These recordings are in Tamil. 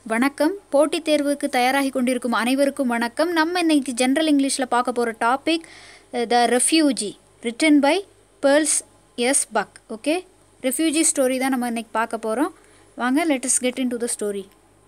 வணக்கம் போட்டித் தேர்வுக்கு தயாராகி கொண்டிருக்கும் அனைவருக்கும் வணக்கம் நம்ம இன்னைக்கு ஜென்ரல் இங்கிலீஷில் பார்க்க போகிற topic the refugee written by Pearls S Buck okay refugee story தான் நம்ம இன்னைக்கு பார்க்க போகிறோம் வாங்க let's get into the story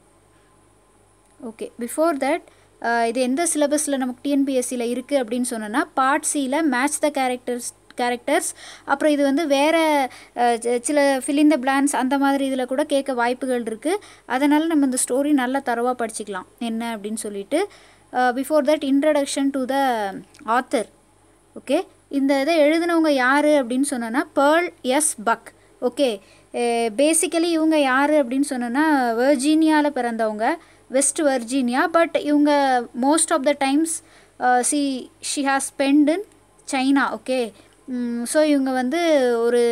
okay before that இது எந்த சிலபஸில் நமக்கு டிஎன்பிஎஸ்சியில் இருக்குது அப்படின்னு சொன்னோன்னா பார்ட் சியில் மேட்ச் த கேரக்டர்ஸ் கேரக்டர்ஸ் அப்புறம் இது வந்து வேறு சில ஃபில் த பிளான்ஸ் அந்த மாதிரி இதில் கூட கேட்க வாய்ப்புகள் இருக்குது அதனால் நம்ம இந்த ஸ்டோரி நல்லா தரவாக படிச்சுக்கலாம் என்ன அப்படின்னு சொல்லிட்டு before that introduction to the author okay இந்த இதை எழுதினவங்க யார் அப்படின்னு சொன்னோன்னா Pearl S Buck okay basically இவங்க யார் அப்படின்னு சொன்னோன்னா வெர்ஜீனியாவில் பிறந்தவங்க வெஸ்ட் வெர்ஜீனியா பட் இவங்க most of the times see she has spend in China okay so இவங்க வந்து ஒரு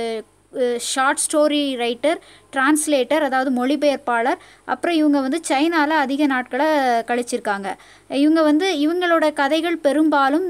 ஷார்ட் ஸ்டோரி ரைட்டர் டிரான்ஸ்லேட்டர் அதாவது மொழிபெயர்ப்பாளர் அப்புறம் இவங்க வந்து சைனாவில் அதிக நாட்களை கழிச்சிருக்காங்க இவங்க வந்து இவங்களோட கதைகள் பெரும்பாலும்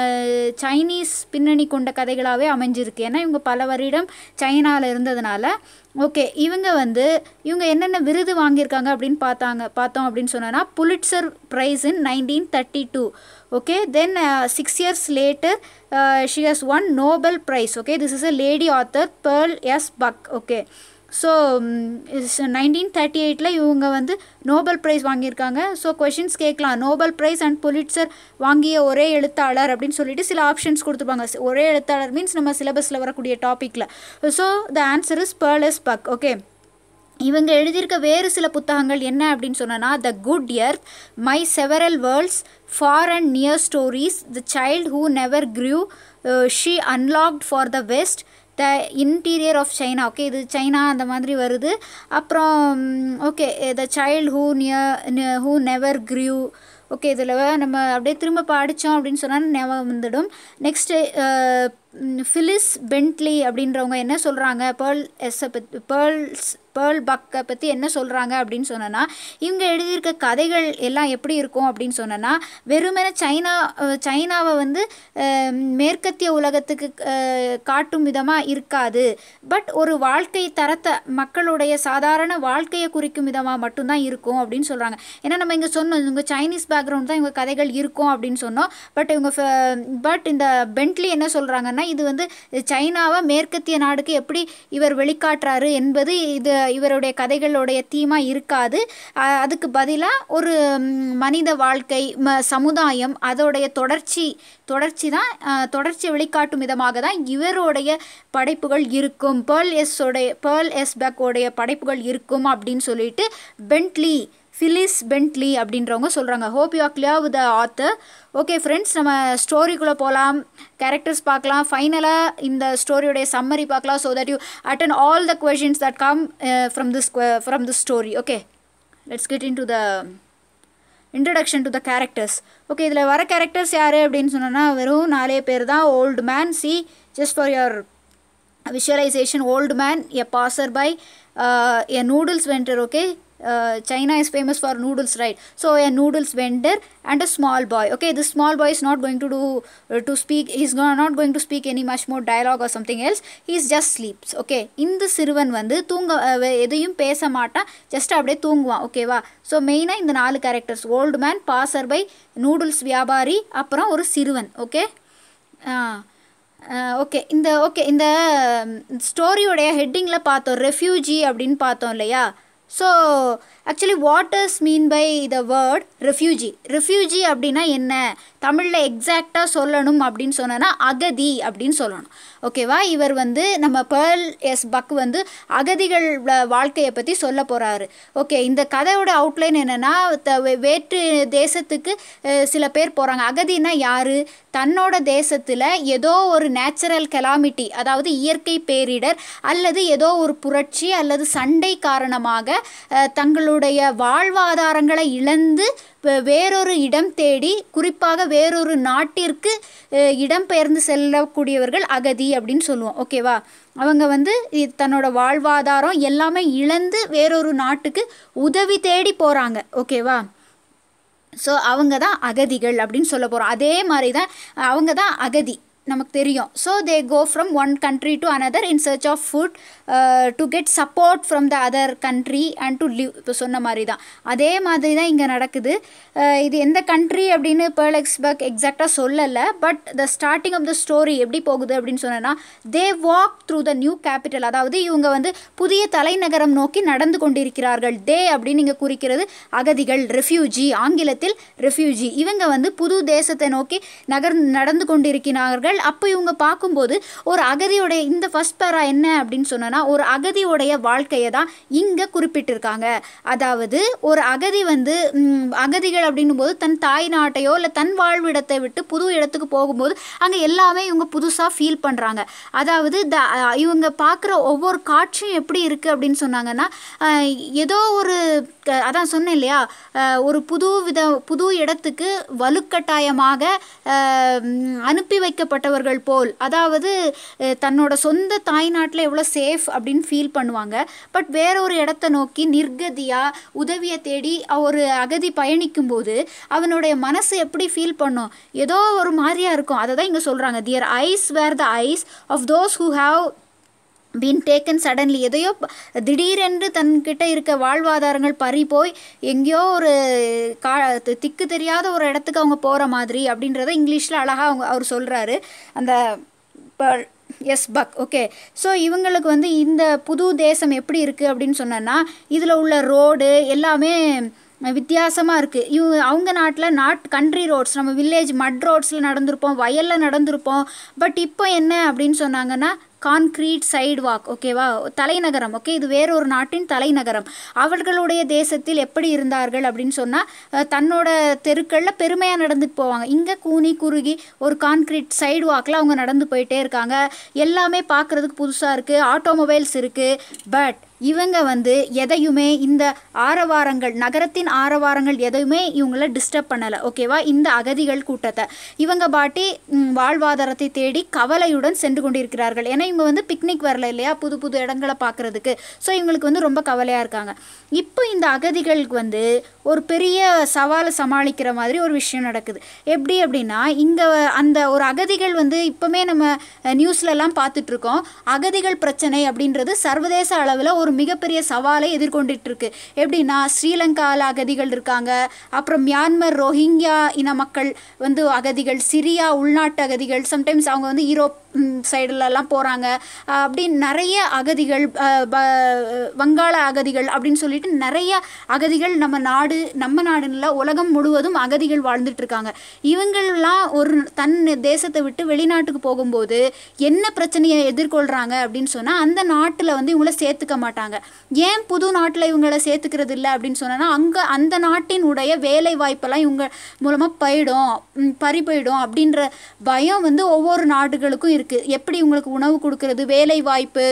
சைனீஸ் பின்னணி கொண்ட கதைகளாகவே அமைஞ்சிருக்கு ஏன்னா இவங்க பல வருடம் சைனாவில் இருந்ததுனால ஓகே இவங்க வந்து இவங்க என்னென்ன விருது வாங்கியிருக்காங்க அப்படின்னு பார்த்தாங்க பார்த்தோம் அப்படின்னு சொன்னோன்னா Pulitzer prize in nineteen thirty two okay then six years later she has won Nobel prize okay this is a lady author Pearl S Buck okay so nineteen thirty எயிட்டில் இவங்க வந்து நோபல் ப்ரைஸ் வாங்கியிருக்காங்க ஸோ கொஷின்ஸ் கேட்கலாம் நோபல் ப்ரைஸ் அண்ட் புலிட்சர் வாங்கிய ஒரே எழுத்தாளர் அப்படின்னு சொல்லிட்டு சில ஆப்ஷன்ஸ் கொடுத்துருப்பாங்க ஒரே எழுத்தாளர் மீன்ஸ் நம்ம சிலபஸில் வரக்கூடிய டாப்பிக்கில் so the answer is Pearls Buck okay இவங்க எழுதியிருக்க வேறு சில புத்தகங்கள் என்ன அப்படின்னு சொன்னோன்னா the good earth my several worlds far and near stories the child who never grew she unlocked for the west the interior of China okay இது சைனா அந்த மாதிரி வருது அப்புறம் okay the child who near who never grew okay இதில் நம்ம அப்படியே திரும்ப படித்தோம் அப்படின்னு சொன்னால் ஞாபகம் வந்துடும் நெக்ஸ்ட்டு ஃபிலிஸ் பென்ட்லி அப்படின்றவங்க என்ன சொல்கிறாங்க பேர்ல் எஸ்ஸை பற்றி பேர்ல்ஸ் பேர்ல் பக்கை பற்றி என்ன சொல்கிறாங்க அப்படின்னு சொன்னோன்னா இவங்க எழுதியிருக்க கதைகள் எல்லாம் எப்படி இருக்கும் அப்படின்னு சொன்னோன்னா வெறுமனே சைனா சைனாவை வந்து மேற்கத்திய உலகத்துக்கு காட்டும் விதமாக இருக்காது பட் ஒரு வாழ்க்கை தரத்தை மக்களுடைய சாதாரண வாழ்க்கையை குறிக்கும் விதமாக மட்டும்தான் இருக்கும் அப்படின்னு சொல்கிறாங்க ஏன்னா நம்ம இங்கே சொன்னோம் இவங்க சைனீஸ் பேக்ரவுண்ட் தான் இவங்க கதைகள் இருக்கும் அப்படின்னு சொன்னோம் பட் இவங்க பட் இந்த பென்ட்லி என்ன சொல்கிறாங்கன்னா இது வந்து சைனாவை மேற்கத்திய நாடுக்கு எப்படி இவர் வெளிக்காட்டுறாரு என்பது இது இவருடைய கதைகளுடைய தீமாக இருக்காது அதுக்கு பதிலாக ஒரு மனித வாழ்க்கை ம சமுதாயம் அதோடைய தொடர்ச்சி தொடர்ச்சி தான் தொடர்ச்சி வெளிக்காட்டும் விதமாக தான் இவருடைய படைப்புகள் இருக்கும் பேர்ல் எஸ் உடைய பேர்ல் எஸ் பேக்கோடைய படைப்புகள் இருக்கும் அப்படின்னு சொல்லிட்டு பென்ட்லி ஃபிலிஸ் பென்ட்லி அப்படின்றவங்க சொல்கிறாங்க hope you are clear with the author okay friends நம்ம ஸ்டோரிக்குள்ளே போகலாம் கேரக்டர்ஸ் பார்க்கலாம் ஃபைனலாக இந்த ஸ்டோரியோடைய சம்மரி பார்க்கலாம் so that you attend all the questions that come from this from this story okay let's get into the introduction to the characters okay இதில் வர கேரக்டர்ஸ் யார் அப்படின்னு சொன்னோன்னா வெறும் நாலே பேர் தான் old man see just for your visualisation old man a passer by a noodles vendor okay uh, China is famous for noodles, right? So a noodles vendor and a small boy. Okay, this small boy is not going to do uh, to speak. He's not going to speak any much more dialogue or something else. He's just sleeps. Okay, இந்த சிறுவன் வந்து தூங்க எதையும் பேச மாட்டான் ஜஸ்ட் அப்படியே தூங்குவான் ஓகேவா ஸோ மெயினாக இந்த நாலு characters old man passer by noodles வியாபாரி அப்புறம் ஒரு சிறுவன் ஓகே ஓகே இந்த ஓகே இந்த ஸ்டோரியோடைய ஹெட்டிங்கில் பார்த்தோம் ரெஃப்யூஜி அப்படின்னு பார்த்தோம் இல்லையா so actually what is mean by the word refugee refugee அப்படின்னா என்ன தமிழில் எக்ஸாக்டாக சொல்லணும் அப்படின்னு சொன்னோன்னா அகதி அப்படின்னு சொல்லணும் ஓகேவா இவர் வந்து நம்ம பேர்ல் எஸ் பக் வந்து அகதிகள் வாழ்க்கையை பற்றி சொல்ல போகிறாரு ஓகே இந்த கதையோட அவுட்லைன் என்னென்னா வேற்று தேசத்துக்கு சில பேர் போகிறாங்க அகதினா யார் தன்னோட தேசத்தில் ஏதோ ஒரு நேச்சுரல் கெலாமிட்டி அதாவது இயற்கை பேரிடர் அல்லது ஏதோ ஒரு புரட்சி அல்லது சண்டை காரணமாக தங்களுடைய வாழ்வாதாரங்களை இழந்து வேறொரு இடம் தேடி குறிப்பாக வேறொரு நாட்டிற்கு இடம்பெயர்ந்து செல்லக்கூடியவர்கள் அகதி அப்படின்னு சொல்லுவோம் ஓகேவா அவங்க வந்து தன்னோட வாழ்வாதாரம் எல்லாமே இழந்து வேறொரு நாட்டுக்கு உதவி தேடி போகிறாங்க ஓகேவா ஸோ அவங்க தான் அகதிகள் அப்படின்னு சொல்ல போகிறோம் அதே மாதிரி தான் அவங்க தான் அகதி நமக்கு தெரியும் so they go from one country to another in search of food to get support from the other country and to live இப்போ சொன்ன மாதிரி தான் அதே மாதிரி தான் இங்கே நடக்குது Uh, இது எந்த கண்ட்ரி அப்படின்னு பேர்ல் எக்ஸ்பர்க் எக்ஸாக்டாக சொல்லலை but the starting of the story எப்படி போகுது அப்படின்னு சொன்னேன்னா they walk through the new capital அதாவது இவங்க வந்து புதிய தலைநகரம் நோக்கி நடந்து கொண்டிருக்கிறார்கள் தே அப்படின்னு இங்கே குறிக்கிறது அகதிகள் ரெஃப்யூஜி ஆங்கிலத்தில் ரெஃப்யூஜி இவங்க வந்து புது தேசத்தை நோக்கி நகர் நடந்து கொண்டிருக்கிறார்கள் அப்போ இவங்க பார்க்கும்போது ஒரு அகதியோடைய இந்த ஃபர்ஸ்ட் பேரா என்ன அப்படின்னு சொன்னோன்னா ஒரு அகதியோடைய வாழ்க்கையை தான் இங்கே குறிப்பிட்டிருக்காங்க அதாவது ஒரு அகதி வந்து ம், அகதிகள் அப்படின்னும் போது தன் தாய் நாட்டையோ இல்லை தன் வாழ்விடத்தை விட்டு புது இடத்துக்கு போகும்போது அங்கே எல்லாமே இவங்க புதுசாக ஃபீல் பண்ணுறாங்க அதாவது த இவங்க பார்க்குற ஒவ்வொரு காட்சியும் எப்படி இருக்குது அப்படின்னு சொன்னாங்கன்னா அஹ், ஏதோ ஒரு க- அதான் சொன்னேன் இல்லையா அஹ், ஒரு புது வித புது இடத்துக்கு வலுக்கட்டாயமாக அஹ், ம், அனுப்பி வைக்கப்பட்டவர்கள் போல் அதாவது அஹ், தன்னோட சொந்த தாய்நாட்டில் எவ்வளோ சேஃப் அப்படின்னு ஃபீல் பண்ணுவாங்க பட் வேற ஒரு இடத்த நோக்கி நிர்கதியாக உதவியை தேடி ஒரு அகதி பயணிக்கும் போது அவனுடைய மனசு எப்படி ஃபீல் பண்ணும் ஏதோ ஒரு மாதிரியா இருக்கும் அதை தான் இங்கே சொல்கிறாங்க their eyes were the eyes of those who have been taken suddenly எதையோ ப- திடீரென்று தன்கிட்ட இருக்க வாழ்வாதாரங்கள் பறி போய் எங்கேயோ ஒரு கா தி- திக்கு தெரியாத ஒரு இடத்துக்கு அவங்க போகிற மாதிரி அப்படின்றத இங்கிலீஷில் அழகாக அவங்க அவர் சொல்கிறாரு அந்த எஸ் பக் ஓகே ஸோ இவங்களுக்கு வந்து இந்த புது தேசம் எப்படி இருக்குது அப்படின்னு சொன்னோன்னா இதில் உள்ள ரோடு எல்லாமே வித்தியாசமாக இருக்குது இவங்க அவங்க நாட்டில் நாட் கண்ட்ரி ரோட்ஸ் நம்ம வில்லேஜ் மட் ரோட்ஸில் நடந்திருப்போம் வயலில் நடந்திருப்போம் பட் இப்போ என்ன அப்படின்னு சொன்னாங்கன்னா கான்க்ரீட் சைடு வாக் ஓகேவா தலைநகரம் ஓகே இது வேறொரு நாட்டின் தலைநகரம் அவர்களுடைய தேசத்தில் எப்படி இருந்தார்கள் அப்படின்னு சொன்னால் தன்னோட தெருக்களில் பெருமையாக நடந்துட்டு போவாங்க இங்கே கூனி குறுகி ஒரு கான்க்ரீட் சைடு வாக்கில் அவங்க நடந்து போயிட்டே இருக்காங்க எல்லாமே பார்க்குறதுக்கு புதுசாக இருக்குது ஆட்டோமொபைல்ஸ் இருக்குது பட் இவங்க வந்து எதையுமே இந்த ஆரவாரங்கள் நகரத்தின் ஆரவாரங்கள் எதையுமே இவங்கள டிஸ்டர்ப் பண்ணலை ஓகேவா இந்த அகதிகள் கூட்டத்தை இவங்க பாட்டி ம், வாழ்வாதாரத்தை தேடி கவலையுடன் சென்று கொண்டிருக்கிறார்கள் ஏன்னா இவங்க வந்து பிக்னிக் வரல இல்லையா புது புது இடங்களை பார்க்குறதுக்கு ஸோ இவங்களுக்கு வந்து ரொம்ப கவலையாக இருக்காங்க இப்போ இந்த அகதிகளுக்கு வந்து ஒரு பெரிய சவாலை சமாளிக்கிற மாதிரி ஒரு விஷயம் நடக்குது எப்படி அப்படின்னா இங்கே அந்த ஒரு அகதிகள் வந்து இப்போமே நம்ம நியூஸ்லலாம் பார்த்துட்ருக்கோம் அகதிகள் பிரச்சனை அப்படின்றது சர்வதேச அளவில் ஒரு மிகப்பெரிய சவாலை எதிர்கொண்டுட்டு இருக்கு எப்படின்னா ஸ்ரீலங்காவில் அகதிகள் இருக்காங்க அப்புறம் மியான்மர் ரோஹிங்கியா இன மக்கள் வந்து அகதிகள் சிரியா உள்நாட்டு அகதிகள் சம்டைம்ஸ் அவங்க வந்து யூரோப் சைடுலலாம் போகிறாங்க அப்படின்னு நிறைய அகதிகள் அஹ், ப- வங்காள அகதிகள் அப்படின்னு சொல்லிட்டு நிறைய அகதிகள் நம்ம நாடு நம்ம நாடுல உலகம் முழுவதும் அகதிகள் வாழ்ந்துட்டு இருக்காங்க இவங்கெல்லாம் ஒரு தன் தேசத்தை விட்டு வெளிநாட்டுக்கு போகும்போது என்ன பிரச்சனையை எதிர்கொள்கிறாங்க அப்படின்னு சொன்னால் அந்த நாட்டில் வந்து இவங்கள சேர்த்துக்க மாட்டாங்க ஏன் புது நாட்டில் இவங்கள சேர்த்துக்கிறது இல்லை அப்படின்னு சொன்னா அங்கே அந்த நாட்டினுடைய வேலை வாய்ப்பெல்லாம் இவங்க மூலமாக போயிடும் ம், பறி போயிடும் அப்படின்ற பயம் வந்து ஒவ்வொரு நாடுகளுக்கும் இருக்குது எப்படி இவங்களுக்கு உணவு கொடுக்கறது வேலை வாய்ப்பு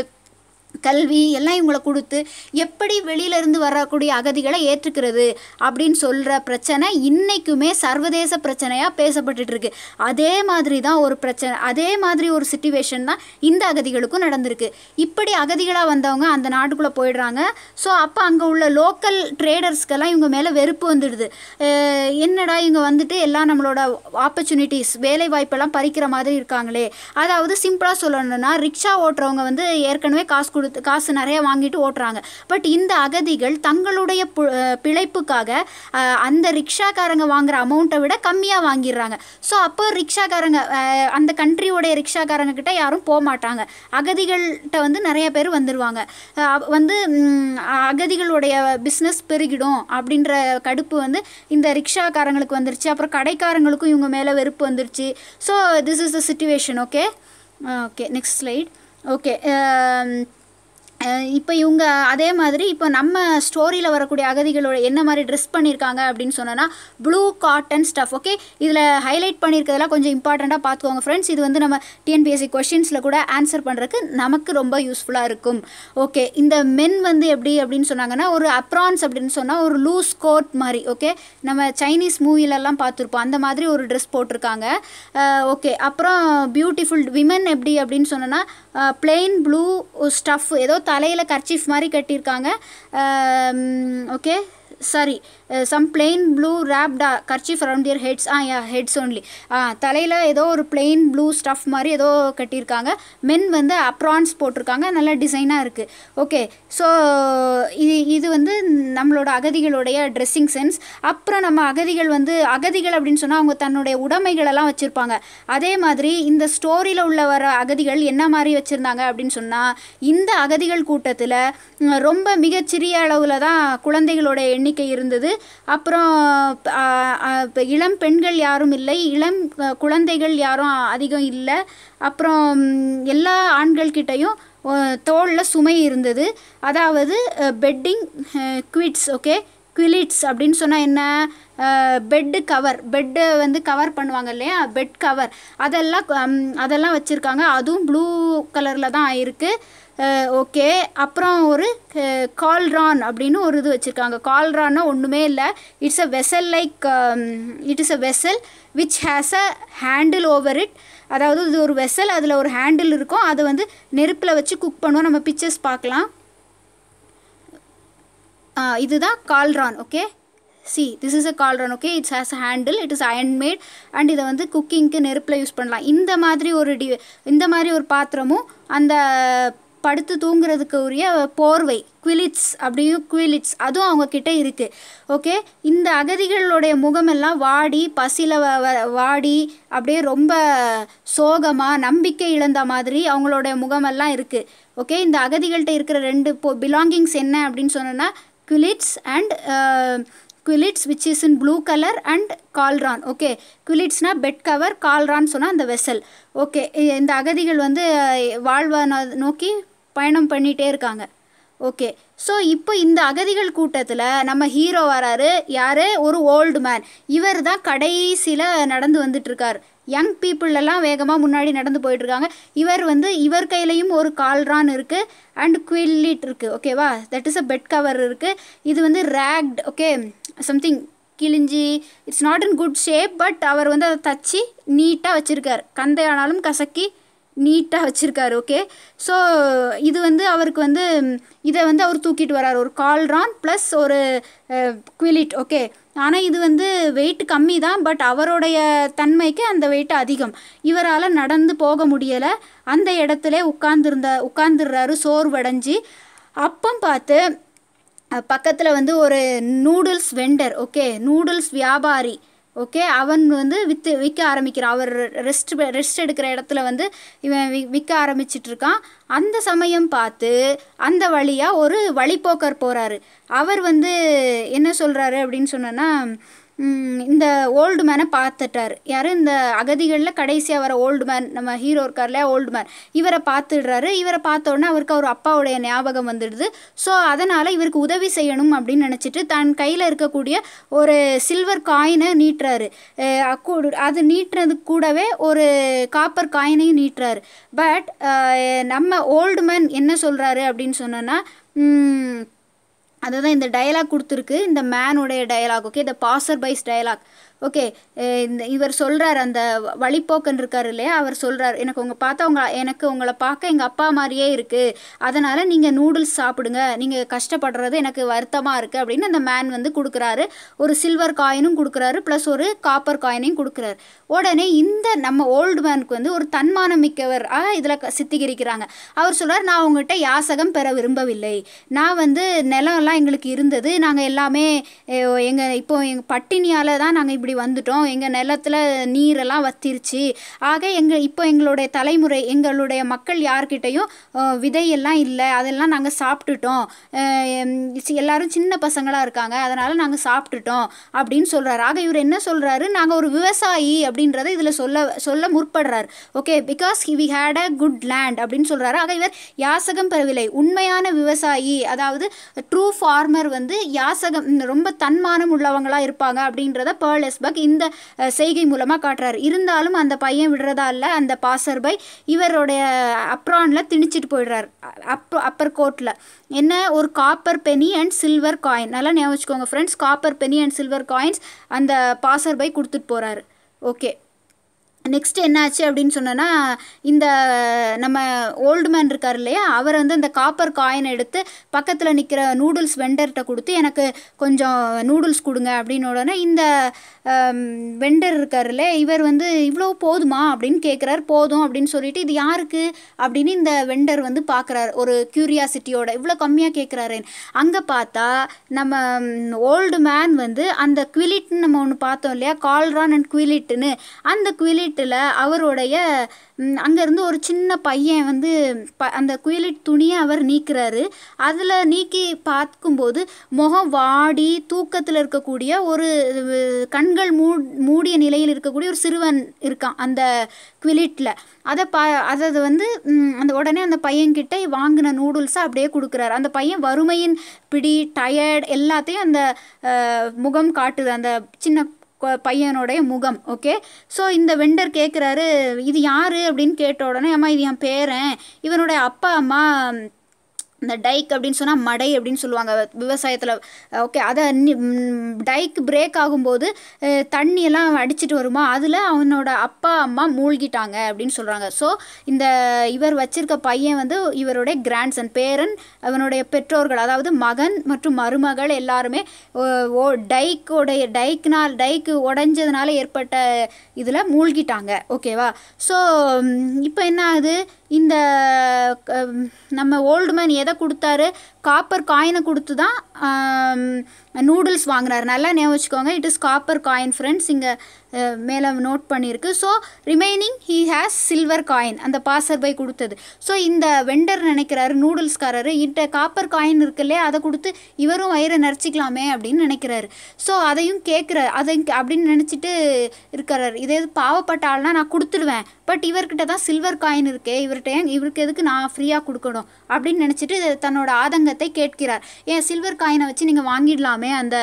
கல்வி எல்லாம் இவங்களை கொடுத்து எப்படி வெளியிலேருந்து வரக்கூடிய அகதிகளை ஏற்றுக்கிறது அப்படின்னு சொல்கிற பிரச்சனை இன்னைக்குமே சர்வதேச பிரச்சனையாக பேசப்பட்டுட்டு இருக்கு அதே மாதிரி தான் ஒரு பிரச்சனை அதே மாதிரி ஒரு சுச்சுவேஷன் தான் இந்த அகதிகளுக்கும் நடந்திருக்கு இப்படி அகதிகளாக வந்தவங்க அந்த நாட்டுக்குள்ளே போயிடுறாங்க ஸோ அப்போ அங்கே உள்ள லோக்கல் ட்ரேடர்ஸ்க்கெல்லாம் இவங்க மேலே வெறுப்பு வந்துடுது அஹ் என்னடா இவங்க வந்துட்டு எல்லாம் நம்மளோட ஆப்பர்ச்சுனிட்டிஸ் வேலை வாய்ப்பெல்லாம் பறிக்கிற மாதிரி இருக்காங்களே அதாவது சிம்பிளாக சொல்லணும்னா ரிக்ஷா ஓட்டுறவங்க வந்து ஏற்கனவே காசு கொடுத்து காசு நிறைய வாங்கிட்டு ஓட்டுறாங்க பட் இந்த அகதிகள் தங்களுடைய பு- அஹ் பிழைப்புக்காக அஹ், அந்த ரிக்ஷாக்காரங்க வாங்குற அமௌண்ட்டை விட கம்மியாக வாங்கிடுறாங்க ஸோ அப்போ ரிக்ஷாக்காரங்க அஹ், அந்த கண்ட்ரியோடைய ரிக்ஷாக்காரங்க கிட்ட யாரும் போக மாட்டாங்க அகதிகள்கிட்ட வந்து நிறைய பேர் வந்துடுவாங்க அஹ், வந்து ம், அகதிகளுடைய பிஸ்னஸ் பெருகிடும் அப்படின்ற கடுப்பு வந்து இந்த ரிக்ஷாக்காரங்களுக்கு வந்துருச்சு அப்புறம் கடைக்காரங்களுக்கும் இவங்க மேலே வெறுப்பு வந்துருச்சு so this is the situation okay okay next slide okay இப்போ இவங்க அதே மாதிரி இப்போ நம்ம ஸ்டோரியில் வரக்கூடிய அகதிகளோட என்ன மாதிரி ட்ரெஸ் பண்ணியிருக்காங்க அப்படின்னு சொன்னோன்னா ப்ளூ காட்டன் ஸ்டஃப் ஓகே இதில் ஹைலைட் பண்ணியிருக்கிறதெல்லாம் கொஞ்சம் இம்பார்ட்டண்ட்டாக பார்த்துக்கோங்க ஃப்ரெண்ட்ஸ் இது வந்து நம்ம டிஎன்பிஎஸ்சி கொஷின்ஸில் கூட ஆன்சர் பண்ணுறதுக்கு நமக்கு ரொம்ப யூஸ்ஃபுல்லாக இருக்கும் ஓகே இந்த மென் வந்து எப்படி அப்படின்னு சொன்னாங்கன்னா ஒரு அப்ரான்ஸ் அப்படின்னு சொன்னால் ஒரு லூஸ் கோட் மாதிரி ஓகே நம்ம சைனீஸ் மூவிலெல்லாம் பார்த்துருப்போம் அந்த மாதிரி ஒரு ட்ரெஸ் போட்டிருக்காங்க ஓகே அப்புறம் பியூட்டிஃபுல் விமன் எப்படி அப்படின்னு சொன்னோன்னா பிளெயின் ப்ளூ ஸ்டஃப் ஏதோ தலையில் கர்ச்சீஃப் மாதிரி கட்டியிருக்காங்க okay sorry some plain blue wrapped a kerchief around their heads ah yeah heads only ah தலையில் ஏதோ ஒரு பிளெயின் ப்ளூ ஸ்டஃப் மாதிரி ஏதோ கட்டியிருக்காங்க மென் வந்து அப்ரான்ஸ் போட்டிருக்காங்க நல்ல டிசைனாக இருக்குது ஓகே ஸோ இது இது வந்து நம்மளோட அகதிகளுடைய ட்ரெஸ்ஸிங் சென்ஸ் அப்புறம் நம்ம அகதிகள் வந்து அகதிகள் அப்படின்னு சொன்னால் அவங்க தன்னுடைய உடைமைகளெல்லாம் வச்சுருப்பாங்க அதே மாதிரி இந்த ஸ்டோரியில் உள்ள வர அகதிகள் என்ன மாதிரி வச்சுருந்தாங்க அப்படின்னு சொன்னால் இந்த அகதிகள் கூட்டத்தில் ரொம்ப மிகச்சிறிய அளவில் தான் குழந்தைகளோட எண்ணிக்கை இருந்தது அப்புறம் இப்போ இளம் பெண்கள் யாரும் இல்லை இளம் குழந்தைகள் யாரும் அதிகம் இல்லை அப்புறம் எல்லா ஆண்கள்கிட்டையும் தோளில் சுமை இருந்தது அதாவது பெட்டிங் குவிட்ஸ் ஓகே குவிலிட்ஸ் அப்படின்னு சொன்னால் என்ன பெட்டு கவர் பெட்டு வந்து கவர் பண்ணுவாங்க இல்லையா பெட் கவர் அதெல்லாம் அதெல்லாம் வச்சுருக்காங்க அதுவும் ப்ளூ கலரில் தான் இருக்குது ஓகே அப்புறம் ஒரு கால்ரான் அப்படின்னு ஒரு இது வச்சுருக்காங்க கால்ரான்னா ஒன்றுமே இல்லை it's a vessel like it is a vessel which has a handle over it அதாவது இது ஒரு வெசல் அதில் ஒரு ஹேண்டில் இருக்கும் அதை வந்து நெருப்பில் வச்சு குக் பண்ணுவோம் நம்ம பிக்சர்ஸ் பார்க்கலாம் இதுதான் cauldron okay see this is a cauldron okay it's has a handle it is iron made and இதை வந்து குக்கிங்க்கு நெருப்பில் யூஸ் பண்ணலாம் இந்த மாதிரி ஒரு டி இந்த மாதிரி ஒரு பாத்திரமும் அந்த படுத்து தூங்குறதுக்கு உரிய போர்வை குவிலிட்ஸ் அப்படியும் குவிலிட்ஸ் அதுவும் அவங்கக்கிட்ட இருக்குது ஓகே இந்த அகதிகளுடைய முகமெல்லாம் வாடி பசியில் வாடி அப்படியே ரொம்ப சோகமாக நம்பிக்கை இழந்த மாதிரி அவங்களோட முகமெல்லாம் இருக்குது ஓகே இந்த அகதிகள்கிட்ட இருக்கிற ரெண்டு போ பிலாங்கிங்ஸ் என்ன அப்படின்னு சொன்னோன்னா quilts and quilts which is in blue colour and cauldron okay குவிலிட்ஸ்னால் பெட் கவர் கால்ரான் சொன்னால் அந்த வெசல் ஓகே இந்த அகதிகள் வந்து வாழ்வான நோக்கி பயணம் பண்ணிகிட்டே இருக்காங்க ஓகே ஸோ இப்போ இந்த அகதிகள் கூட்டத்தில் நம்ம ஹீரோ வராரு யார் ஒரு ஓல்டு மேன் இவர் தான் கடைசியில் நடந்து வந்துட்டுருக்கார் யங் பீப்புள் எல்லாம் வேகமாக முன்னாடி நடந்து போயிட்டுருக்காங்க இவர் வந்து இவர் கையிலையும் ஒரு கால்ரான் இருக்குது அண்ட் குவில்லிட் இருக்குது ஓகேவா that is a bed cover இருக்குது இது வந்து ரேக்ட் ஓகே சம்திங் கிழிஞ்சி it's not in good shape but அவர் வந்து அதை தச்சு நீட்டாக வச்சுருக்கார் கந்தையானாலும் கசக்கி நீட்டாக வச்சுருக்காரு ஓகே ஸோ இது வந்து அவருக்கு வந்து இதை வந்து அவர் தூக்கிட்டு வரார் ஒரு கால்ரான் ப்ளஸ் ஒரு குவிலிட் ஓகே ஆனால் இது வந்து வெயிட் கம்மி தான் பட் அவருடைய தன்மைக்கு அந்த வெயிட் அதிகம் இவரால் நடந்து போக முடியலை அந்த இடத்துல உட்கார்ந்துருந்த உட்கார்ந்துடுறாரு சோர்வடைஞ்சு அப்பம் பார்த்து பக்கத்தில் வந்து ஒரு நூடுல்ஸ் வெண்டர் ஓகே நூடுல்ஸ் வியாபாரி ஓகே அவன் வந்து விற்று விற்க ஆரம்பிக்கிறான் அவர் ரெஸ்ட் ரெஸ்ட் எடுக்கிற இடத்துல வந்து இவன் வி விற்க ஆரம்பிச்சிட்ருக்கான் அந்த சமயம் பார்த்து அந்த வழியாக ஒரு வழிப்போக்கர் போகிறாரு அவர் வந்து என்ன சொல்கிறாரு அப்படின்னு சொன்னோன்னா இந்த ஓல்டு மேனை பார்த்துட்டார் யார் இந்த அகதிகளில் கடைசியாக வர ஓல்டு மேன் நம்ம ஹீரோ இருக்கார் இல்லையா ஓல்டு மேன் இவரை பார்த்துடுறாரு இவரை பார்த்தோன்னே அவருக்கு அவர் அப்பாவுடைய ஞாபகம் வந்துடுது ஸோ அதனால் இவருக்கு உதவி செய்யணும் அப்படின்னு நினச்சிட்டு தன் கையில் இருக்கக்கூடிய ஒரு சில்வர் காயினை நீட்டுறாரு அது நீட்டுறதுக்கு கூடவே ஒரு காப்பர் காயினையும் நீட்டுறாரு பட் நம்ம ஓல்டு மேன் என்ன சொல்கிறாரு அப்படின்னு சொன்னோன்னா அதுதான் இந்த டயலாக் கொடுத்துருக்கு இந்த மேனுடைய டயலாக் ஓகே இந்த பாசர் பைஸ் டயலாக் ஓகே இந்த இவர் சொல்கிறார் அந்த வழிப்போக்கன் இருக்கார் இல்லையா அவர் சொல்கிறார் எனக்கு உங்கள் பார்த்தா உங்க எனக்கு உங்களை பார்க்க எங்கள் அப்பா மாதிரியே இருக்குது அதனால் நீங்கள் நூடுல்ஸ் சாப்பிடுங்க நீங்கள் கஷ்டப்படுறது எனக்கு வருத்தமாக இருக்குது அப்படின்னு அந்த மேன் வந்து கொடுக்குறாரு ஒரு சில்வர் காயினும் கொடுக்குறாரு ப்ளஸ் ஒரு காப்பர் காயினையும் கொடுக்குறாரு உடனே இந்த நம்ம ஓல்டு மேனுக்கு வந்து ஒரு தன்மானம் மிக்கவர் ஆ இதில் சித்திகரிக்கிறாங்க அவர் சொல்கிறார் நான் உங்கள்கிட்ட யாசகம் பெற விரும்பவில்லை நான் வந்து நிலம்லாம் எங்களுக்கு இருந்தது நாங்கள் எல்லாமே எங்கள் இப்போ எங்கள் பட்டினியால் தான் நாங்கள் இப்படி வந்துட்டோம் எங்கள் நிலத்தில் நீரெல்லாம் வத்திருச்சு ஆக எங்கள் இப்போ எங்களுடைய தலைமுறை எங்களுடைய மக்கள் யார்கிட்டையும் விதையெல்லாம் இல்லை அதெல்லாம் நாங்கள் சாப்பிட்டுட்டோம் எல்லாரும் சின்ன பசங்களாக இருக்காங்க அதனால் நாங்கள் சாப்பிட்டுட்டோம் அப்படின்னு சொல்கிறாரு ஆக இவர் என்ன சொல்கிறாரு நாங்கள் ஒரு விவசாயி அப்படின்றத இதில் சொல்ல சொல்ல முற்படுறார் okay because we had a good land அப்படின்னு சொல்கிறாரு ஆக இவர் யாசகம் பெறவில்லை உண்மையான விவசாயி அதாவது ட்ரூ ஃபார்மர் வந்து யாசகம் ரொம்ப தன்மானம் உள்ளவங்களாக இருப்பாங்க அப்படின்றத பேர்ல் எஸ்பக் இந்த செய்கை மூலமாக காட்டுறாரு இருந்தாலும் அந்த பையன் விடுறதா இல்லை அந்த பாசர் பை இவருடைய அப்ரானில் திணிச்சிட்டு போயிடுறாரு அப் அப்பர் கோட்டில் என்ன ஒரு copper penny and silver coin நல்லா ஞாபகம் வச்சுக்கோங்க friends copper penny and silver coins அந்த பாசர் பை கொடுத்துட்டு போகிறாரு ஓகே நெக்ஸ்ட் என்னாச்சு அப்படின்னு சொன்னோன்னா இந்த நம்ம ஓல்டு மேன் இருக்கார் இல்லையா அவர் வந்து அந்த காப்பர் காயின் எடுத்து பக்கத்தில் நிற்கிற நூடுல்ஸ் வெண்டர்கிட்ட கொடுத்து எனக்கு கொஞ்சம் நூடுல்ஸ் கொடுங்க அப்படின்னு உடனே இந்த வெண்டர் இருக்கார்ல இவர் வந்து இவ்வளோ போதுமா அப்படின்னு கேட்குறாரு போதும் அப்படின்னு சொல்லிட்டு இது யாருக்கு அப்படின்னு இந்த வெண்டர் வந்து பார்க்குறாரு ஒரு க்யூரியாசிட்டியோட இவ்வளோ கம்மியாக கேட்குறாரு அங்கே பார்த்தா நம்ம ஓல்டு மேன் வந்து அந்த குவிலிட்னு நம்ம ஒன்று பார்த்தோம் இல்லையா கால்ரான் அண்ட் குவிலிட்டுன்னு அந்த குவிலிட்டில் அவருடைய அங்கேருந்து ஒரு சின்ன பையன் வந்து ப அந்த குயிலிட் துணியை அவர் நீக்கிறாரு அதில் நீக்கி பார்க்கும்போது முகம் வாடி தூக்கத்தில் இருக்கக்கூடிய ஒரு அஹ், கண்கள் மூ மூடிய நிலையில் இருக்கக்கூடிய ஒரு சிறுவன் இருக்கான் அந்த குவிலிட்டில் அதை பா அதை வந்து ம், அந்த உடனே அந்த பையன்கிட்ட வாங்கின நூடுல்ஸை அப்படியே கொடுக்குறாரு அந்த பையன் வறுமையின் பிடி டயர்ட் எல்லாத்தையும் அந்த அஹ், முகம் காட்டுது அந்த சின்ன கொ- பையனுடைய முகம் ஓகே ஸோ இந்த வெண்டர் கேட்குறாரு இது யார் அப்படின்னு கேட்ட உடனே அம்மா இது என் பேரன் இவனுடைய அப்பா அம்மா இந்த டைக் அப்படின்னு சொன்னால் மடை அப்படின்னு சொல்லுவாங்க விவசாயத்தில் ஓகே அதை நி- ம், டைக் பிரேக் ஆகும்போது அஹ், தண்ணியெல்லாம் அடிச்சிட்டு வருமா அதில் அவனோட அப்பா அம்மா மூழ்கிட்டாங்க அப்படின்னு சொல்கிறாங்க ஸோ இந்த இவர் வச்சிருக்க பையன் வந்து இவருடைய கிராண்ட்சன் பேரன் அவனுடைய பெற்றோர்கள் அதாவது மகன் மற்றும் மருமகள் எல்லாருமே ஓ- ஓ டைக்கோடைய டைக்னால் டைக்கு உடஞ்சதுனால ஏற்பட்ட இதில் மூழ்கிட்டாங்க ஓகேவா ஸோ இப்போ என்ன ஆகுது இந்த க- நம்ம ஓல்டு மேன் எதை கொடுத்தாரு காப்பர் காயினை கொடுத்து தான் நூடுல்ஸ் வாங்குறாரு நல்லா ஞாபகம் வச்சுக்கோங்க it is copper coin friends இங்கே மேலே நோட் பண்ணியிருக்கு so remaining he has silver coin அந்த பாசர் பை கொடுத்தது ஸோ இந்த வெண்டர் நினைக்கிறாரு நூடுல்ஸ்காரரு இந்த காப்பர் காயின் இருக்கு இல்லையா அதை கொடுத்து இவரும் வயிறை நரைச்சிக்கலாமே அப்படின்னு நினைக்கிறாரு ஸோ அதையும் கேட்குறாரு அதை அப்படின்னு நினச்சிட்டு இருக்கிறாரு இதே இது பாவப்பட்ட ஆள்னா நான் கொடுத்துடுவேன் பட் இவர்கிட்ட தான் சில்வர் காயின் இருக்கே இவர்கிட்ட ஏன் இவருக்கு எதுக்கு நான் ஃப்ரீயாக கொடுக்கணும் அப்படின்னு நினச்சிட்டு தன்னோட ஆதங்கத்தை கேட்கிறார் ஏன் சில்வர் காயினை வச்சு நீங்கள் வாங்கிடலாமே அந்த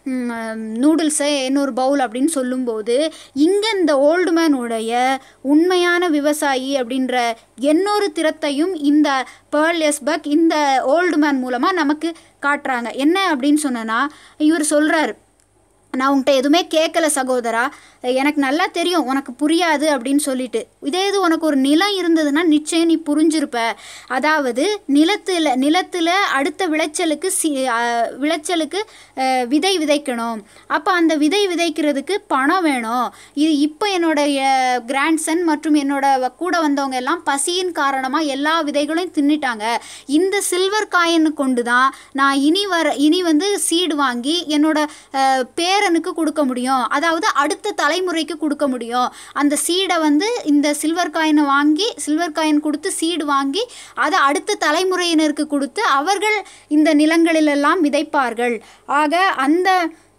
நூடுல்ஸை இன்னொரு பவுல் அப்படின்னு சொல்லும்போது இங்கே இந்த ஓல்டு மேனுடைய உண்மையான விவசாயி அப்படின்ற இன்னொரு திறத்தையும் இந்த பேர்ல் எஸ்பக் இந்த ஓல்டு மேன் மூலமாக நமக்கு காட்டுறாங்க என்ன அப்படின்னு சொன்னனா இவர் சொல்கிறார் நான் உன்கிட்ட எதுவுமே கேட்கல சகோதரா எனக்கு நல்லா தெரியும் உனக்கு புரியாது அப்படின்னு சொல்லிட்டு இதே இது உனக்கு ஒரு நிலம் இருந்ததுன்னா நிச்சயம் நீ புரிஞ்சிருப்ப அதாவது நிலத்தில் நிலத்தில் அடுத்த விளைச்சலுக்கு சி அஹ், விளைச்சலுக்கு அஹ், விதை விதைக்கணும் அப்போ அந்த விதை விதைக்கிறதுக்கு பணம் வேணும் இது இப்போ என்னுடைய கிராண்ட்சன் மற்றும் என்னோட வ- கூட வந்தவங்க எல்லாம் பசியின் காரணமாக எல்லா விதைகளையும் தின்னுட்டாங்க இந்த சில்வர் காயின்னு கொண்டு தான் நான் இனி வர இனி வந்து சீடு வாங்கி என்னோட அஹ், பேரனுக்கு கொடுக்க முடியும் அதாவது அடுத்த தலைமுறைக்கு கொடுக்க முடியும் அந்த சீடை வந்து இந்த சில்வர் காயினை வாங்கி சில்வர் காயின் கொடுத்து சீடு வாங்கி அதை அடுத்த தலைமுறையினருக்கு கொடுத்து அவர்கள் இந்த நிலங்களிலெல்லாம் விதைப்பார்கள் ஆக அந்த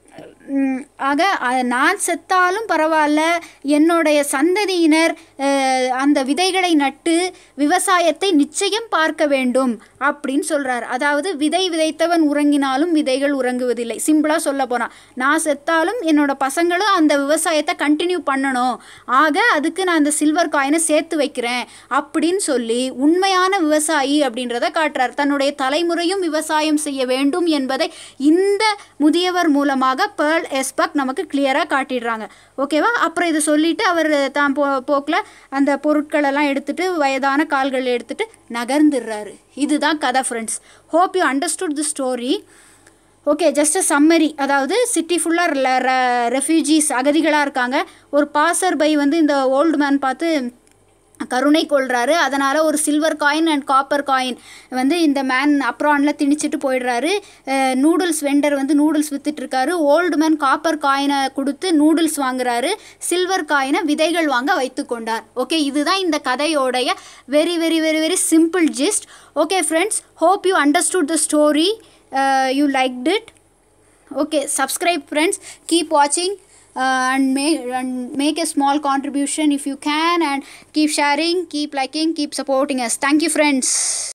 ம், ஆக அ- நான் செத்தாலும் பரவாயில்ல என்னுடைய சந்ததியினர் அஹ், அந்த விதைகளை நட்டு விவசாயத்தை நிச்சயம் பார்க்க வேண்டும் அப்படின்னு சொல்றார் அதாவது விதை விதைத்தவன் உறங்கினாலும் விதைகள் உறங்குவதில்லை சிம்பிளாக சொல்ல போனால் நான் செத்தாலும் என்னோட பசங்களும் அந்த விவசாயத்தை கண்டினியூ பண்ணணும் ஆக அதுக்கு நான் அந்த சில்வர் காயினை சேர்த்து வைக்கிறேன் அப்படின்னு சொல்லி உண்மையான விவசாயி அப்படின்றத காட்டுறார் தன்னுடைய தலைமுறையும் விவசாயம் செய்ய வேண்டும் என்பதை இந்த முதியவர் மூலமாக பேர்ல் எஸ்பக் நமக்கு கிளியராக காட்டிடுறாங்க ஓகேவா அப்புறம் இதை சொல்லிட்டு அவர் தான் போ போக்கில் அந்த பொருட்களெல்லாம் எடுத்துட்டு வயதான கால்கள் எடுத்துட்டு நகர்ந்துடுறாரு இதுதான் கதை friends hope you understood the story okay just summary அதாவது சிட்டி ஃபுல்லாக ரெஃப்யூஜிஸ் அகதிகளாக இருக்காங்க ஒரு பாசர் பை வந்து இந்த ஓல்டு மேன் பார்த்து கருணை கொள்றாரு அதனால் ஒரு silver coin and copper coin வந்து இந்த மேன் அப்ரானில் திணிச்சிட்டு போயிடுறாரு நூடுல்ஸ் வெண்டர் வந்து நூடுல்ஸ் வித்துட்டு இருக்காரு ஓல்டு மேன் காப்பர் காயினை கொடுத்து நூடுல்ஸ் வாங்குறாரு சில்வர் காயினை விதைகள் வாங்க வைத்து கொண்டார் ஓகே இதுதான் இந்த கதையோடைய very very very very simple gist okay friends hope you understood the story you liked it okay subscribe friends keep watching uh, and make and make a small contribution if you can and keep sharing keep liking keep supporting us thank you friends